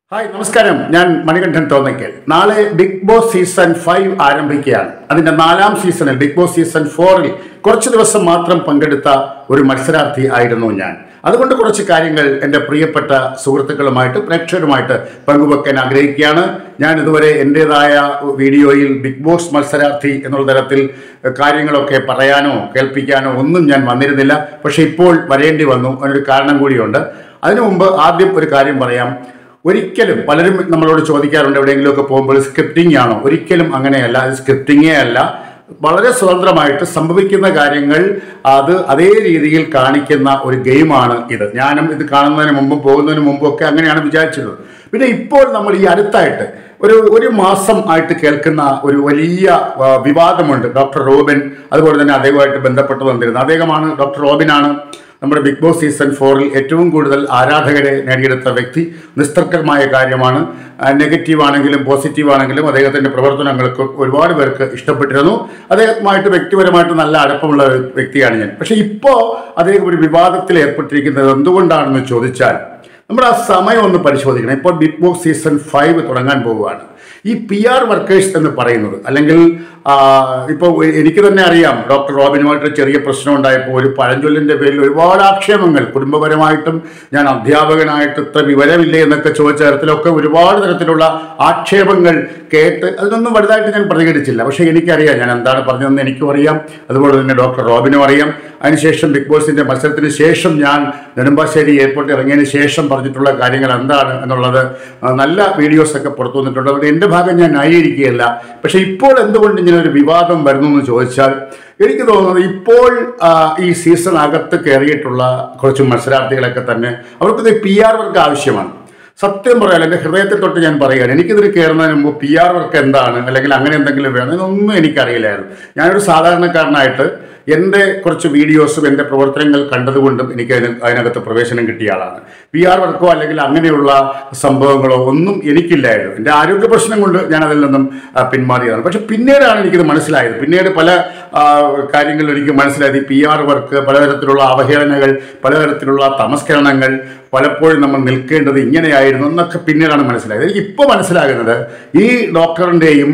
hi നമസ്കാരം ഞാൻ മണികണ്ഠൻ തോന്നയ്ക്കൽ നാളെ ബിഗ് ബോസ് സീസൺ ഫൈവ് ആരംഭിക്കുകയാണ് അതിന്റെ നാലാം സീസണിൽ ബിഗ് ബോസ് സീസൺ ഫോറിൽ കുറച്ച് ദിവസം മാത്രം പങ്കെടുത്ത ഒരു മത്സരാർത്ഥി ആയിരുന്നു ഞാൻ അതുകൊണ്ട് കുറച്ച് കാര്യങ്ങൾ എൻ്റെ പ്രിയപ്പെട്ട സുഹൃത്തുക്കളുമായിട്ട് പ്രേക്ഷകരുമായിട്ട് പങ്കുവെക്കാൻ ആഗ്രഹിക്കുകയാണ് ഞാൻ ഇതുവരെ എൻ്റെതായ വീഡിയോയിൽ ബിഗ് ബോസ് മത്സരാർത്ഥി എന്നുള്ള തരത്തിൽ കാര്യങ്ങളൊക്കെ പറയാനോ കേൾപ്പിക്കാനോ ഒന്നും ഞാൻ വന്നിരുന്നില്ല പക്ഷേ ഇപ്പോൾ വരേണ്ടി വന്നു അതിനൊരു കാരണം കൂടിയുണ്ട് അതിനു മുമ്പ് ആദ്യം ഒരു കാര്യം പറയാം ഒരിക്കലും പലരും നമ്മളോട് ചോദിക്കാറുണ്ട് എവിടെയെങ്കിലുമൊക്കെ പോകുമ്പോൾ സ്ക്രിപ്റ്റിംഗ് ആണോ ഒരിക്കലും അങ്ങനെയല്ല അത് സ്ക്രിപ്റ്റിങ്ങേ അല്ല വളരെ സ്വതന്ത്രമായിട്ട് സംഭവിക്കുന്ന കാര്യങ്ങൾ അത് അതേ രീതിയിൽ കാണിക്കുന്ന ഒരു ഗെയിമാണ് ഇത് ഞാനും ഇത് കാണുന്നതിന് മുമ്പും പോകുന്നതിന് മുമ്പും ഒക്കെ അങ്ങനെയാണ് വിചാരിച്ചിരുന്നത് പിന്നെ ഇപ്പോൾ നമ്മൾ ഈ അടുത്തായിട്ട് ഒരു ഒരു മാസം ആയിട്ട് കേൾക്കുന്ന ഒരു വലിയ ആ, വിവാദമുണ്ട് ഡോക്ടർ റോബിൻ അതുപോലെ തന്നെ അദ്ദേഹമായിട്ട് ബന്ധപ്പെട്ട് വന്നിരുന്നത് അദ്ദേഹമാണ് ഡോക്ടർ റോബിനാണ് നമ്മുടെ ബിഗ് ബോസ് സീസൺ ഫോറിൽ ഏറ്റവും കൂടുതൽ ആരാധകരെ നേടിയെടുത്ത വ്യക്തി നിസ്തർക്കമായ കാര്യമാണ് നെഗറ്റീവ് ആണെങ്കിലും പോസിറ്റീവ് ആണെങ്കിലും അദ്ദേഹത്തിന്റെ പ്രവർത്തനങ്ങൾക്ക് ഒരുപാട് പേർക്ക് ഇഷ്ടപ്പെട്ടിരുന്നു അദ്ദേഹമായിട്ട് വ്യക്തിപരമായിട്ട് നല്ല അടുപ്പമുള്ള ഒരു വ്യക്തിയാണ് ഞാൻ പക്ഷെ ഇപ്പോൾ അദ്ദേഹം ഒരു വിവാദത്തിൽ ഏർപ്പെട്ടിരിക്കുന്നത് എന്തുകൊണ്ടാണെന്ന് ചോദിച്ചാൽ നമ്മൾ ആ സമയം ഒന്ന് പരിശോധിക്കണം ഇപ്പോൾ ബിഗ് ബോസ് സീസൺ ഫൈവ് തുടങ്ങാൻ പോവുകയാണ് ഈ പി ആർ വർക്കേഴ്സ് എന്ന് പറയുന്നത് അല്ലെങ്കിൽ ഇപ്പോൾ എനിക്ക് തന്നെ അറിയാം ഡോക്ടർ റോബിനുമായിട്ട് ചെറിയ പ്രശ്നം ഉണ്ടായപ്പോൾ ഒരു പഴഞ്ചൊല്ലിൻ്റെ പേരിൽ ഒരുപാട് ആക്ഷേപങ്ങൾ കുടുംബപരമായിട്ടും ഞാൻ അധ്യാപകനായിട്ട് ഇത്ര വിവരമില്ലേ എന്നൊക്കെ ചോദിച്ച തരത്തിലൊക്കെ ഒരുപാട് തരത്തിലുള്ള ആക്ഷേപങ്ങൾ കേട്ട് അതിനൊന്നും വലുതായിട്ട് ഞാൻ പ്രതികരിച്ചില്ല പക്ഷേ എനിക്കറിയാം ഞാൻ എന്താണ് പറഞ്ഞതെന്ന് എനിക്കും അറിയാം അതുപോലെ തന്നെ ഡോക്ടർ റോബിനും അറിയാം അതിനുശേഷം ബിഗ് ബോസിന്റെ മത്സരത്തിന് ശേഷം ഞാൻ നെടുമ്പാശ്ശേരി എയർപോർട്ടിൽ ഇറങ്ങിയതിന് ശേഷം പറഞ്ഞിട്ടുള്ള കാര്യങ്ങൾ എന്താണ് എന്നുള്ളത് ആ, നല്ല വീഡിയോസ് ഒക്കെ പുറത്തു വന്നിട്ടുണ്ട് അതുകൊണ്ട് എൻ്റെ ഭാഗം ഞാൻ ന്യായീകരിക്കുകയല്ല പക്ഷേ ഇപ്പോൾ എന്തുകൊണ്ട് ഇങ്ങനെ ഒരു വിവാദം വരുന്നു എന്ന് ചോദിച്ചാൽ എനിക്ക് തോന്നുന്നത് ഇപ്പോൾ ആ, ഈ സീസൺ അകത്ത് കയറിയിട്ടുള്ള കുറച്ച് മത്സരാർത്ഥികളൊക്കെ തന്നെ അവർക്കത് പി ആർ വർക്ക് ആവശ്യമാണ് സത്യം പറയാൻ എൻ്റെ ഹൃദയത്തിൽ തൊട്ട് ഞാൻ പറയുകയാണ് എനിക്കിതിൽ കയറുന്നതിന് മുമ്പ് പി ആർ വർക്ക് എന്താണ് അല്ലെങ്കിൽ അങ്ങനെ എന്തെങ്കിലും വേണം ഇതൊന്നും എനിക്കറിയില്ലായിരുന്നു ഞാനൊരു സാധാരണക്കാരനായിട്ട് എൻ്റെ കുറച്ച് വീഡിയോസും എൻ്റെ പ്രവർത്തനങ്ങൾ കണ്ടതുകൊണ്ടും എനിക്ക് അതിന് അതിനകത്ത് പ്രവേശനം കിട്ടിയ ആളാണ് പി ആർ വർക്കോ അല്ലെങ്കിൽ അങ്ങനെയുള്ള സംഭവങ്ങളോ ഒന്നും എനിക്കില്ലായിരുന്നു എൻ്റെ ആരോഗ്യ പ്രശ്നം കൊണ്ട് ഞാൻ അതിൽ നിന്നും ആ, പിന്മാറിയതാണ് പക്ഷെ പിന്നീടാണ് എനിക്കിത് മനസ്സിലായത് പിന്നീട് പല ആ, കാര്യങ്ങളിൽ എനിക്ക് മനസ്സിലായത് ഈ പി ആർ വർക്ക് പലതരത്തിലുള്ള അവഹേളനങ്ങൾ പലതരത്തിലുള്ള തമസ്കരണങ്ങൾ പലപ്പോഴും നമ്മൾ നിൽക്കേണ്ടത് ഇങ്ങനെയായിരുന്നു എന്നൊക്കെ പിന്നീടാണ് മനസ്സിലായത് എനിക്ക് ഇപ്പോൾ മനസ്സിലാകുന്നത് ഈ ഡോക്ടറിൻ്റെയും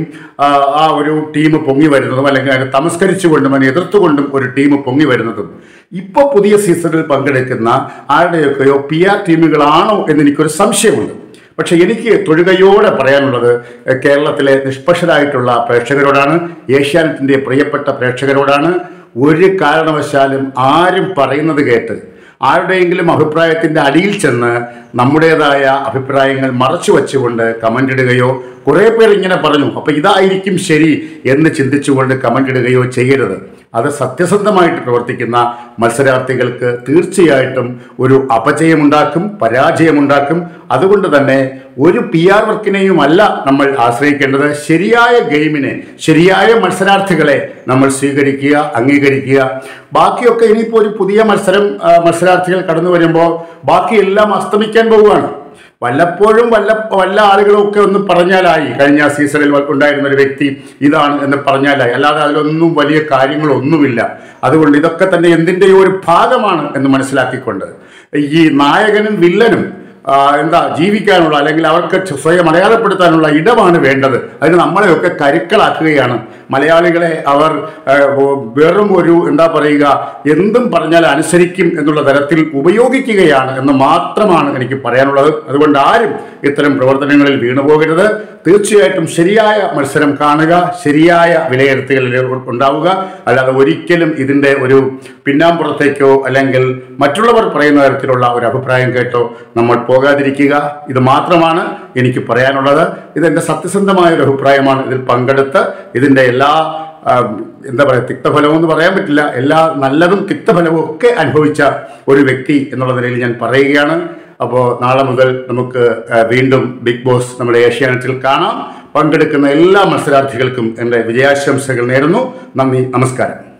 ആ ഒരു ടീം പൊങ്ങി വരുന്നതും അല്ലെങ്കിൽ അതിനെ തമസ്കരിച്ചുകൊണ്ടും അതിനെ എതിർത്തുകൊണ്ടും ഒരു ടീം പൊങ്ങി വരുന്നതും ഇപ്പോൾ പുതിയ സീസണിൽ പങ്കെടുക്കുന്ന ആരുടെയൊക്കെയോ പി ആർ ടീമുകളാണോ എന്ന് എനിക്കൊരു സംശയമുണ്ട് പക്ഷെ എനിക്ക് തൊഴുകയോടെ പറയാനുള്ളത് എഹ്, കേരളത്തിലെ നിഷ്പക്ഷരായിട്ടുള്ള പ്രേക്ഷകരോടാണ് ഏഷ്യാനെറ്റിൻ്റെ പ്രിയപ്പെട്ട പ്രേക്ഷകരോടാണ് ഒരു കാരണവശാലും ആരും പറയുന്നത് കേട്ട് ആരുടെയെങ്കിലും അഭിപ്രായത്തിൻ്റെ അടിയിൽ ചെന്ന് നമ്മുടേതായ അഭിപ്രായങ്ങൾ മറച്ചു വച്ചുകൊണ്ട് കമൻ്റ് ഇടുകയോ കുറേ പേർ ഇങ്ങനെ പറഞ്ഞു അപ്പോൾ ഇതായിരിക്കും ശരി എന്ന് ചിന്തിച്ചുകൊണ്ട് കമൻ്റ് ഇടുകയോ ചെയ്യരുത് അത് സത്യസന്ധമായിട്ട് പ്രവർത്തിക്കുന്ന മത്സരാർത്ഥികൾക്ക് തീർച്ചയായിട്ടും ഒരു അപജയമുണ്ടാക്കും പരാജയമുണ്ടാക്കും അതുകൊണ്ട് തന്നെ ഒരു പി ആർ വർക്കിനെയും അല്ല നമ്മൾ ആശ്രയിക്കേണ്ടത് ശരിയായ ഗെയിമിനെ ശരിയായ മത്സരാർത്ഥികളെ നമ്മൾ സ്വീകരിക്കുക അംഗീകരിക്കുക ബാക്കിയൊക്കെ ഇനിയിപ്പോൾ ഒരു പുതിയ മത്സരം ആ, മത്സരാർത്ഥികൾ കടന്നു വരുമ്പോൾ ബാക്കിയെല്ലാം അസ്തമിക്കാൻ പോവുകയാണ് വല്ലപ്പോഴും വല്ല വല്ല ആളുകളൊക്കെ ഒന്ന് പറഞ്ഞാലായി കഴിഞ്ഞ സീസണിൽ ഉണ്ടായിരുന്ന ഒരു വ്യക്തി ഇതാണ് എന്ന് പറഞ്ഞാലായി അല്ലാതെ അതിലൊന്നും വലിയ കാര്യങ്ങളൊന്നുമില്ല അതുകൊണ്ട് ഇതൊക്കെ തന്നെ എന്തിൻ്റെയോ ഒരു ഭാഗമാണ് എന്ന് മനസ്സിലാക്കിക്കൊണ്ട് ഈ നായകനും വില്ലനും ആ, എന്താ ജീവിക്കാനുള്ള അല്ലെങ്കിൽ അവർക്ക് സ്വയം അടയാളപ്പെടുത്താനുള്ള ഇടമാണ് വേണ്ടത് അതിന് നമ്മളെയൊക്കെ കരുക്കളാക്കുകയാണ് മലയാളികളെ അവർ ആ, ഓ- വെറും ഒരു എന്താ പറയുക എന്തും പറഞ്ഞാൽ അനുസരിക്കും എന്നുള്ള തരത്തിൽ ഉപയോഗിക്കുകയാണ് എന്ന് മാത്രമാണ് എനിക്ക് പറയാനുള്ളത് അതുകൊണ്ട് ആരും ഇത്തരം പ്രവർത്തനങ്ങളിൽ വീണുപോകരുത് തീർച്ചയായിട്ടും ശരിയായ മത്സരം കാണുക ശരിയായ വിലയിരുത്തലുകൾ ഉണ്ടാവുക അല്ലാതെ ഒരിക്കലും ഇതിൻ്റെ ഒരു പിന്നാമ്പുറത്തേക്കോ അല്ലെങ്കിൽ മറ്റുള്ളവർ പറയുന്ന തരത്തിലുള്ള ഒരു അഭിപ്രായം കേട്ടോ നമ്മൾ പോകാതിരിക്കുക ഇത് മാത്രമാണ് എനിക്ക് പറയാനുള്ളത് ഇതെൻ്റെ സത്യസന്ധമായ ഒരു അഭിപ്രായമാണ് ഇതിൽ പങ്കെടുത്ത് ഇതിൻ്റെ എല്ലാ ആ, എന്താ പറയുക തിക്തഫലവും എന്ന് പറയാൻ പറ്റില്ല എല്ലാ നല്ലതും തിക്തഫലവും ഒക്കെ അനുഭവിച്ച ഒരു വ്യക്തി എന്നുള്ള നിലയിൽ ഞാൻ പറയുകയാണ് അപ്പോൾ നാളെ മുതൽ നമുക്ക് ആ, വീണ്ടും ബിഗ് ബോസ് നമ്മുടെ ഏഷ്യാനെറ്റിൽ കാണാം പങ്കെടുക്കുന്ന എല്ലാ മത്സരാർത്ഥികൾക്കും എൻ്റെ വിജയാശംസകൾ നേരുന്നു നന്ദി നമസ്കാരം